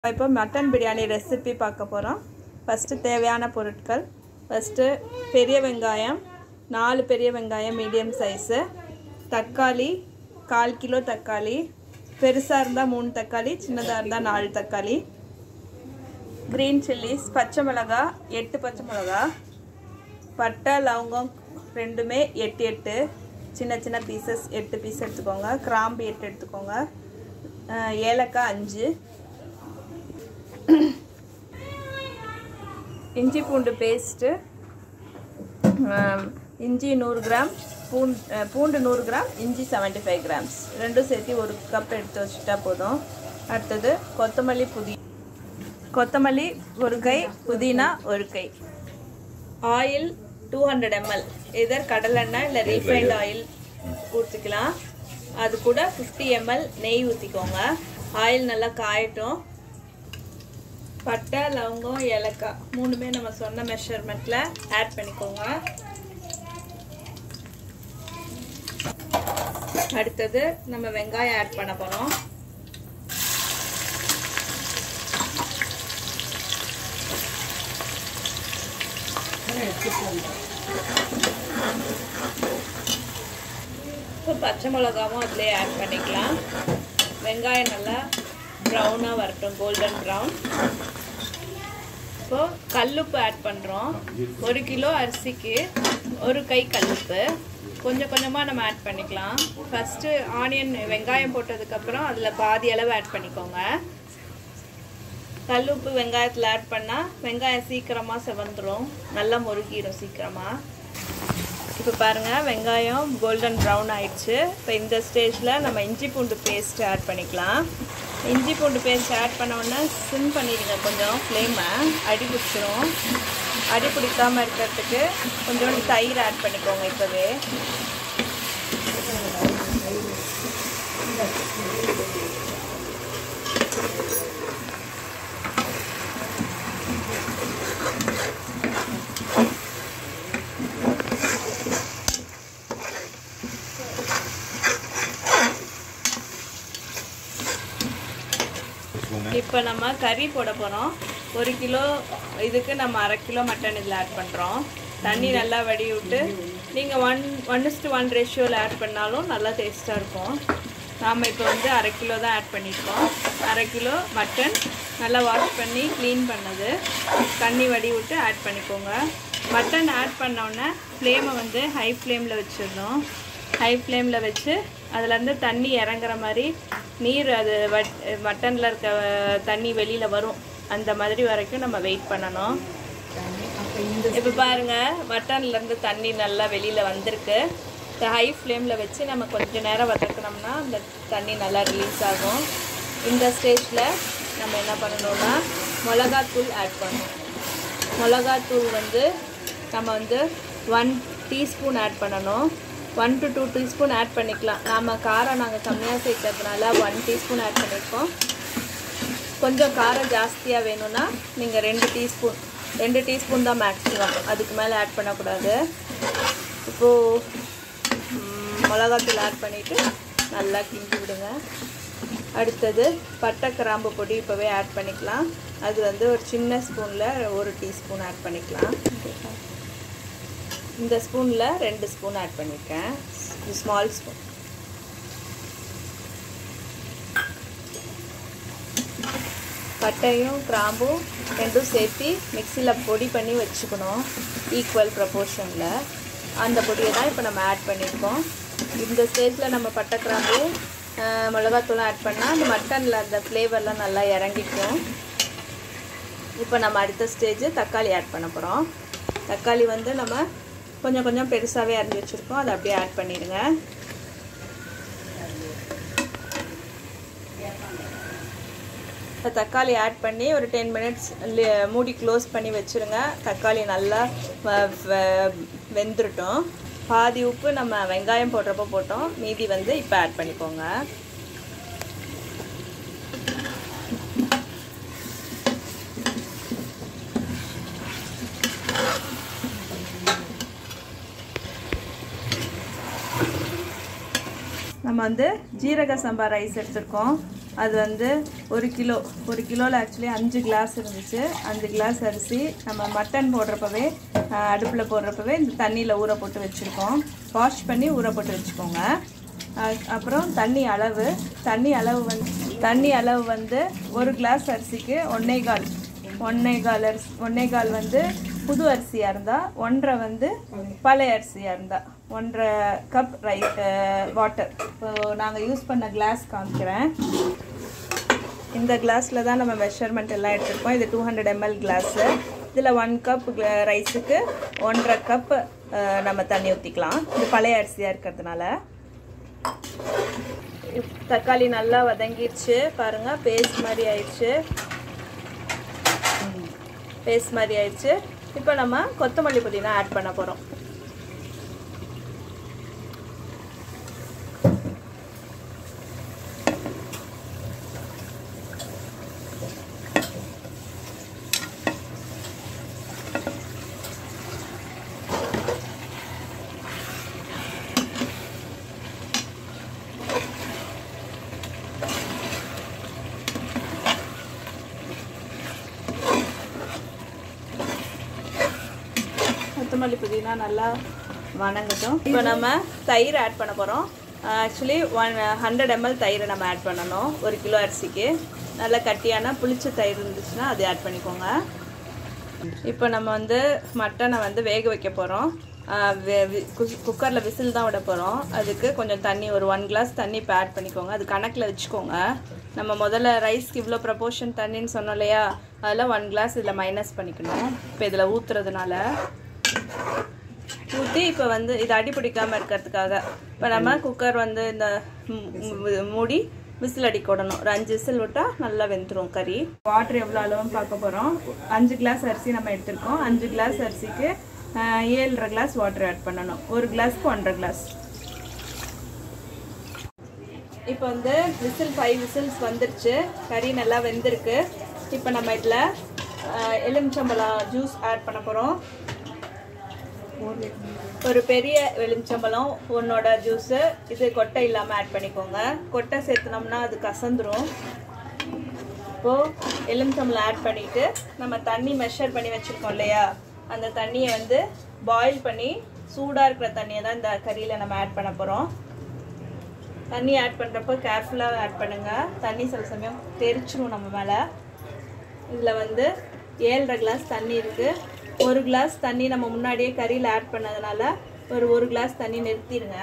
இப்போ mutton biryani recipe பார்க்க போகிறோம் ஃபஸ்ட்டு தேவையான பொருட்கள் ஃபஸ்ட்டு பெரிய வெங்காயம் நாலு பெரிய வெங்காயம் மீடியம் சைஸு தக்காளி கால் கிலோ தக்காளி பெருசாக இருந்தால் மூணு தக்காளி சின்னதாக இருந்தால் நாலு தக்காளி க்ரீன் சில்லிஸ் பச்சை மிளகா எட்டு பச்சை மிளகா பட்டை லவங்கம் ரெண்டுமே எட்டு எட்டு சின்ன சின்ன பீசஸ் எட்டு பீஸ் எடுத்துக்கோங்க கிராம்பு எட்டு எடுத்துக்கோங்க அஹ் ஏலக்காய் அஞ்சு இஞ்சி பூண்டு பேஸ்ட்டு இஞ்சி நூறு கிராம் பூண்டு பூண்டு நூறு கிராம் இஞ்சி செவன்ட்டி ஃபைவ் கிராம்ஸ் ரெண்டும் சேர்த்து ஒரு கப் எடுத்து வச்சுட்டா போதும் அடுத்தது கொத்தமல்லி புதி கொத்தமல்லி ஒரு கை புதினா ஒரு கை oil two hundred ml either கடலெண்ணெய் இல்லை ரீஃபைண்ட் ஆயில் ஊற்றிக்கலாம் அது கூட ஃபிஃப்டி எம்எல் நெய் ஊற்றிக்கோங்க ஆயில் நல்லா காயட்டும் பட்டை லவங்கம் ஏலக்காய் மூணுமே நம்ம சொன்ன மெஷர்மெண்ட்டில் ஆட் பண்ணிக்கோங்க அடுத்தது நம்ம வெங்காயம் ஆட் பண்ண போகிறோம் இப்போ பச்சை மிளகாவும் அதிலே ஆட் பண்ணிக்கலாம் வெங்காயம் நல்லா ப்ரௌனாக வரட்டும் கோல்டன் ப்ரௌன் இப்போ கல்லுப்பு ஆட் பண்ணுறோம் ஒரு கிலோ அரிசிக்கு ஒரு கை கல்லுப்பு கொஞ்சம் கொஞ்சமாக நம்ம ஆட் பண்ணிக்கலாம் ஃபஸ்ட்டு ஆனியன் வெங்காயம் போட்டதுக்கப்புறம் அதில் பாதி அளவு ஆட் பண்ணிக்கோங்க கல்லுப்பு வெங்காயத்தில் ஆட் பண்ணால் வெங்காயம் சீக்கிரமாக செவந்துடும் நல்லா முறுக்கிடும் சீக்கிரமாக இப்போ பாருங்கள் வெங்காயம் கோல்டன் ப்ரௌன் ஆயிடுச்சு இப்போ இந்த ஸ்டேஜில் நம்ம இஞ்சி பூண்டு பேஸ்ட் ஆட் பண்ணிக்கலாம் இஞ்சி பூண்டு பேஸ்ட் ஆட் பண்ண உடனே சிம் பண்ணிடுங்க கொஞ்சம் ஃப்ளேமை அடி பிடிச்சிரும் அடி பிடிக்காமல் இருக்கிறதுக்கு கொஞ்சோண்டு தயிர் ஆட் பண்ணிக்கோங்க இப்போவே இப்போ நம்ம கறி போட போகிறோம் ஒரு கிலோ இதுக்கு நம்ம அரை கிலோ மட்டன் இதில் ஆட் பண்ணுறோம் தண்ணி நல்லா வடி விட்டு நீங்கள் ஒன் ஒன் இஸ்டு ஒன் ரேஷியோவில் ஆட் பண்ணாலும் நல்லா டேஸ்ட்டாக இருக்கும் நாம் இப்போ வந்து அரை கிலோ தான் ஆட் பண்ணியிருக்கோம் அரை கிலோ மட்டன் நல்லா வாஷ் பண்ணி க்ளீன் பண்ணது தண்ணி வடி விட்டு ஆட் பண்ணிக்கோங்க மட்டன் ஆட் பண்ணோடனே ஃப்ளேமை வந்து ஹை ஃப்ளேமில் வச்சிடணும் ஹை ஃப்ளேமில் வச்சு அதுலேருந்து தண்ணி இறங்குற மாதிரி நீர் அது வட் மட்டனில் இருக்க தண்ணி வெளியில் வரும் அந்த மாதிரி வரைக்கும் நம்ம வெயிட் பண்ணணும் இப்போ பாருங்கள் மட்டன்லேருந்து தண்ணி நல்லா வெளியில் வந்திருக்கு இந்த ஹை ஃப்ளேமில் வச்சு நம்ம கொஞ்சம் நேரம் வதக்கினோம்னா அந்த தண்ணி நல்லா ரிலீஸ் ஆகும் இந்த ஸ்டேஜில் நம்ம என்ன பண்ணணும்னா மிளகாத்தூள் ஆட் பண்ணணும் மிளகாத்தூள் வந்து நம்ம வந்து ஒன் டீஸ்பூன் ஆட் பண்ணணும் one to two teaspoon add பண்ணிக்கலாம் நாம் காரம் நாங்கள் கம்மியாக சேர்க்கறதுனால ஒன் டீஸ்பூன் ஆட் பண்ணியிருக்கோம் கொஞ்சம் காரம் ஜாஸ்தியாக வேணும்னா நீங்கள் ரெண்டு டீஸ்பூன் ரெண்டு டீஸ்பூன் தான் மேக்ஸிமம் அதுக்கு மேலே ஆட் பண்ணக்கூடாது இப்போது மிளகாத்தூள் ஆட் பண்ணிவிட்டு நல்லா கிண்டி விடுங்க அடுத்தது பட்டை கிராம்பு பொடி இப்போவே ஆட் பண்ணிக்கலாம் அது வந்து ஒரு சின்ன ஸ்பூனில் ஒரு டீஸ்பூன் ஆட் பண்ணிக்கலாம் இந்த ஸ்பூனில் ரெண்டு ஸ்பூன் ஆட் பண்ணியிருக்கேன் ஸ்மால் ஸ்பூன் பட்டையும் கிராம்பும் ரெண்டும் சேர்த்து மிக்சியில் பொடி பண்ணி வச்சுக்கணும் ஈக்குவல் ப்ரப்போர்ஷனில் அந்த பொடியை தான் இப்போ நம்ம ஆட் பண்ணியிருக்கோம் இந்த ஸ்டேஜில் நம்ம பட்டை கிராம்பும் மிளகாத்தூளும் ஆட் பண்ணால் அந்த மட்டனில் அந்த ஃப்ளேவர்லாம் நல்லா இறங்கிக்கும் இப்போ நம்ம அடுத்த ஸ்டேஜ் தக்காளி ஆட் பண்ண போகிறோம் தக்காளி வந்து நம்ம கொஞ்சம் கொஞ்சம் பெருசாகவே அரிஞ்சு வச்சுருக்கோம் அதை அப்படியே ஆட் பண்ணிடுங்க தக்காளி ஆட் பண்ணி ஒரு டென் மினிட்ஸ் மூடி க்ளோஸ் பண்ணி வச்சுருங்க தக்காளி நல்லா வெந்துருட்டும் பாதி உப்பு நம்ம வெங்காயம் போடுறப்போ போட்டோம் மீதி வந்து இப்போ ஆட் பண்ணிக்கோங்க நம்ம வந்து ஜீரக சம்பா ரைஸ் எடுத்திருக்கோம் அது வந்து ஒரு கிலோ ஒரு கிலோவில் ஆக்சுவலி அஞ்சு கிளாஸ் இருந்துச்சு அஞ்சு கிளாஸ் அரிசி நம்ம மட்டன் போடுறப்பவே அடுப்பில் போடுறப்பவே இந்த தண்ணியில் ஊற போட்டு வச்சுருக்கோம் வாஷ் பண்ணி ஊற போட்டு வச்சுக்கோங்க அஹ் அப்புறம் தண்ணி அளவு தண்ணி அளவு வந்து தண்ணி அளவு வந்து ஒரு கிளாஸ் அரிசிக்கு ஒன்னே கால் ஒன்னே கால் அரிசி ஒன்னே கால் வந்து புது அரிசியாக இருந்தால் ஒன்றரை வந்து பழைய அரிசியாக இருந்தால் ஒன்றரை கப் ரை வாட்டர் இப்போ நாங்கள் யூஸ் பண்ண கிளாஸ் காமிக்கிறேன் இந்த கிளாஸில் தான் நம்ம மெஷர்மெண்ட் எல்லாம் எடுத்திருக்கோம் இது டூ ஹண்ட்ரட் எம்எல் கிளாஸு இதில் ஒன் கப் ரைஸுக்கு ஒன்றரை கப் நம்ம தண்ணி ஊற்றிக்கலாம் இது பழைய அரிசியாக இருக்கிறதுனால தக்காளி நல்லா வதங்கிடுச்சு பாருங்க பேஸ்ட் மாதிரி ஆயிடுச்சு பேஸ்ட் மாதிரி ஆயிடுச்சு இப்போ நம்ம கொத்தமல்லி புதினா ஆட் பண்ண போகிறோம் கொத்தமல்லி புதினா நல்லா வணங்கட்டும் இப்போ நம்ம தயிர் ஆட் பண்ண போகிறோம் ஆக்சுவலி ஒன் ஹண்ட்ரட் எம்எல் தயிரை நம்ம ஆட் பண்ணணும் ஒரு கிலோ அரிசிக்கு நல்லா கட்டியான புளிச்ச தயிர் இருந்துச்சுன்னா அது ஆட் பண்ணிக்கோங்க இப்போ நம்ம வந்து மட்டனை வந்து வேக வைக்க போகிறோம் குக்கரில் விசில் தான் விட போகிறோம் அதுக்கு கொஞ்சம் தண்ணி ஒரு ஒன் கிளாஸ் தண்ணி இப்போ ஆட் பண்ணிக்கோங்க அது கணக்கில் வச்சுக்கோங்க நம்ம முதல்ல ரைஸ்க்கு இவ்வளோ ப்ரப்போர்ஷன் தண்ணின்னு சொன்னோம் இல்லையா அதில் ஒன் கிளாஸ் இதில் மைனஸ் பண்ணிக்கணும் இப்போ இதில் ஊற்றுறதுனால ஊற்றி இப்போ வந்து இது அடி பிடிக்காமல் இருக்கிறதுக்காக இப்போ நம்ம குக்கர் வந்து இந்த ம், ம், மூடி விசில் அடிக்க விடணும் ஒரு அஞ்சு விசில் விட்டால் நல்லா வெந்துடும் கறி வாட்டர் எவ்வளோ அளவுன்னு பார்க்க போகிறோம் அஞ்சு கிளாஸ் அரிசி நம்ம எடுத்திருக்கோம் அஞ்சு கிளாஸ் அரிசிக்கு ஆஹ், ஏழரை கிளாஸ் வாட்டர் ஆட் பண்ணணும் ஒரு கிளாஸ்க்கு ஒன்றரை கிளாஸ் இப்போ வந்து விசில் ஃபைவ் விசில்ஸ் வந்துருச்சு கறி நல்லா வெந்திருக்கு இப்போ நம்ம இதில் எலுமிச்சம்பழம் ஜூஸ் ஆட் பண்ண போகிறோம் ஒரு பெரிய எலுமிச்சம்பழம் உன்னோட ஜூஸு இது கொட்டை இல்லாமல் ஆட் பண்ணிக்கோங்க கொட்டை சேர்த்துனோம்னா அது கசந்துரும் இப்போது எலுமிச்சம்பழம் ஆட் பண்ணிவிட்டு நம்ம தண்ணி மெஷர் பண்ணி வச்சுருக்கோம் இல்லையா அந்த தண்ணியை வந்து பாயில் பண்ணி சூடாக இருக்கிற தண்ணியை தான் இந்த கறியில் நம்ம ஆட் பண்ண போகிறோம் தண்ணி ஆட் பண்ணுறப்போ கேர்ஃபுல்லாக ஆட் பண்ணுங்கள் தண்ணி சில சமயம் தெரிச்சிரும் நம்ம மேலே இதில் வந்து ஏழரை கிளாஸ் தண்ணி இருக்குது ஒரு கிளாஸ் தண்ணி நம்ம முன்னாடியே கறியில் ஆட் பண்ணதுனால ஒரு ஒரு கிளாஸ் தண்ணி நிறுத்திடுங்க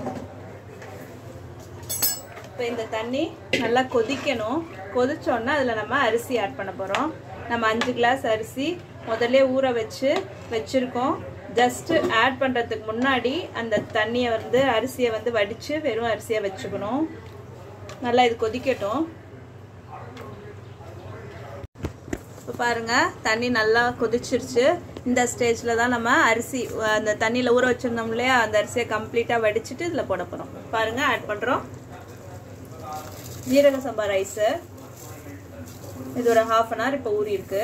இப்போ இந்த தண்ணி நல்லா கொதிக்கணும் கொதிச்சோன்னா அதில் நம்ம அரிசி ஆட் பண்ண போகிறோம் நம்ம அஞ்சு கிளாஸ் அரிசி முதல்ல ஊற வச்சு வச்சுருக்கோம் ஜஸ்ட்டு ஆட் பண்ணுறதுக்கு முன்னாடி அந்த தண்ணியை வந்து அரிசியை வந்து வடித்து வெறும் அரிசியை வச்சுக்கணும் நல்லா இது கொதிக்கட்டும் இப்போ பாருங்கள் தண்ணி நல்லா கொதிச்சிருச்சு இந்த ஸ்டேஜில் தான் நம்ம அரிசி அந்த தண்ணியில் ஊற வச்சுருந்தோம் இல்லையா அந்த அரிசியை கம்ப்ளீட்டாக வடிச்சிட்டு இதில் போட போகிறோம் பாருங்கள் ஆட் பண்ணுறோம் ஜீரக சம்பா ரைஸு இது ஒரு ஹாஃப் அன் ஹவர் இப்போ ஊறி இருக்கு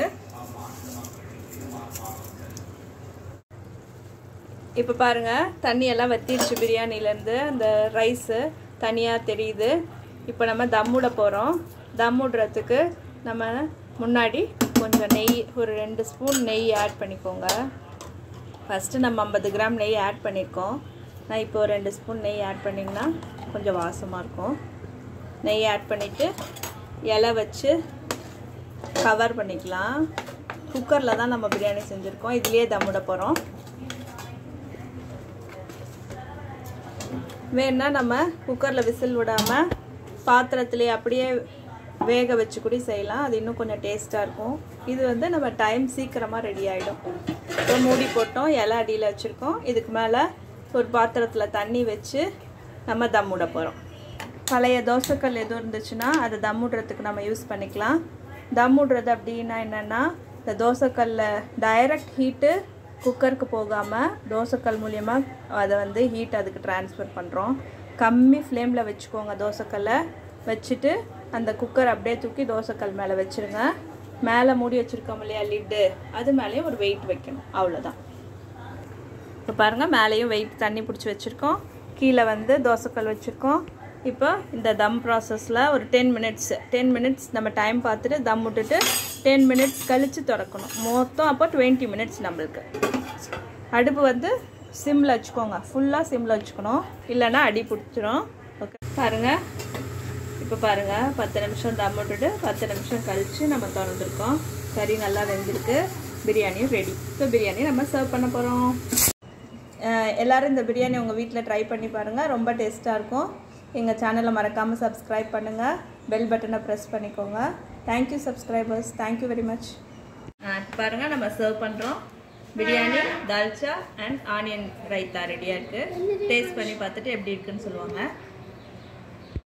இப்போ பாருங்க தண்ணி எல்லாம் வத்திடுச்சு பிரியாணிலேருந்து அந்த ரைஸு தனியாக தெரியுது இப்போ நம்ம தம்முட போகிறோம் தம்முடுறதுக்கு நம்ம முன்னாடி கொஞ்சம் நெய் ஒரு ரெண்டு ஸ்பூன் நெய் ஆட் பண்ணிக்கோங்க ஃபஸ்ட்டு நம்ம ஐம்பது கிராம் நெய் ஆட் பண்ணியிருக்கோம் நான் இப்போ ரெண்டு ஸ்பூன் நெய் ஆட் பண்ணிங்கன்னா கொஞ்சம் வாசமாக இருக்கும் நெய் ஆட் பண்ணிவிட்டு இலை வச்சு கவர் பண்ணிக்கலாம் குக்கரில் தான் நம்ம பிரியாணி செஞ்சுருக்கோம் இதுலேயே தம்முட போகிறோம் வேணா நம்ம குக்கரில் விசில் விடாமல் பாத்திரத்துலேயே அப்படியே வேக வச்சு கூட செய்யலாம் அது இன்னும் கொஞ்சம் டேஸ்ட்டாக இருக்கும் இது வந்து நம்ம டைம் சீக்கிரமாக ரெடி ஆகிடும் இப்போ மூடி போட்டோம் இலை அடியில் வச்சுருக்கோம் இதுக்கு மேலே ஒரு பாத்திரத்தில் தண்ணி வச்சு நம்ம தம் விட போகிறோம் பழைய தோசைக்கல் எதுவும் இருந்துச்சுன்னா அதை தம் விடுறதுக்கு நம்ம யூஸ் பண்ணிக்கலாம் தம் விடுறது அப்படின்னா என்னென்னா இந்த தோசைக்கல்ல டைரக்ட் ஹீட்டு குக்கருக்கு போகாமல் தோசைக்கல் மூலியமாக அதை வந்து ஹீட் அதுக்கு ட்ரான்ஸ்ஃபர் பண்ணுறோம் கம்மி ஃப்ளேமில் வச்சுக்கோங்க தோசைக்கல்லை வச்சுட்டு அந்த குக்கர் அப்படியே தூக்கி தோசைக்கல் மேலே வச்சுருங்க மேலே மூடி வச்சுருக்கோம் இல்லையா லிட்டு அது மேலேயும் ஒரு வெயிட் வைக்கணும் அவ்வளோதான் இப்போ பாருங்கள் மேலேயும் வெயிட் தண்ணி பிடிச்சி வச்சுருக்கோம் கீழே வந்து தோசைக்கல் வச்சுருக்கோம் இப்போ இந்த தம் ப்ராசஸில் ஒரு டென் மினிட்ஸ் டென் மினிட்ஸ் நம்ம டைம் பார்த்துட்டு தம் விட்டுட்டு டென் மினிட்ஸ் கழித்து திறக்கணும் மொத்தம் அப்போ டுவெண்ட்டி மினிட்ஸ் நம்மளுக்கு அடுப்பு வந்து சிம்மில் வச்சுக்கோங்க ஃபுல்லாக சிம்மில் வச்சுக்கணும் இல்லைன்னா அடி பிடிச்சிரும் ஓகே பாருங்கள் இப்போ பாருங்கள் பத்து நிமிஷம் தம் விட்டுட்டு பத்து நிமிஷம் கழித்து நம்ம திறந்துருக்கோம் கறி நல்லா வெந்திருக்கு பிரியாணியும் ரெடி இப்போ பிரியாணி நம்ம சர்வ் பண்ண போகிறோம் எல்லோரும் இந்த பிரியாணி உங்கள் வீட்டில் ட்ரை பண்ணி பாருங்கள் ரொம்ப டேஸ்ட்டாக இருக்கும் எங்கள் சேனலை மறக்காமல் சப்ஸ்கிரைப் பண்ணுங்கள் பெல் பட்டனை ப்ரெஸ் பண்ணிக்கோங்க thank you subscribers thank you very much பாருங்கள் நம்ம சர்வ் பண்ணுறோம் பிரியாணி தால்ச்சா அண்ட் ஆனியன் ரைத்தா ரெடியாக இருக்குது டேஸ்ட் பண்ணி பார்த்துட்டு எப்படி இருக்குன்னு சொல்லுவாங்க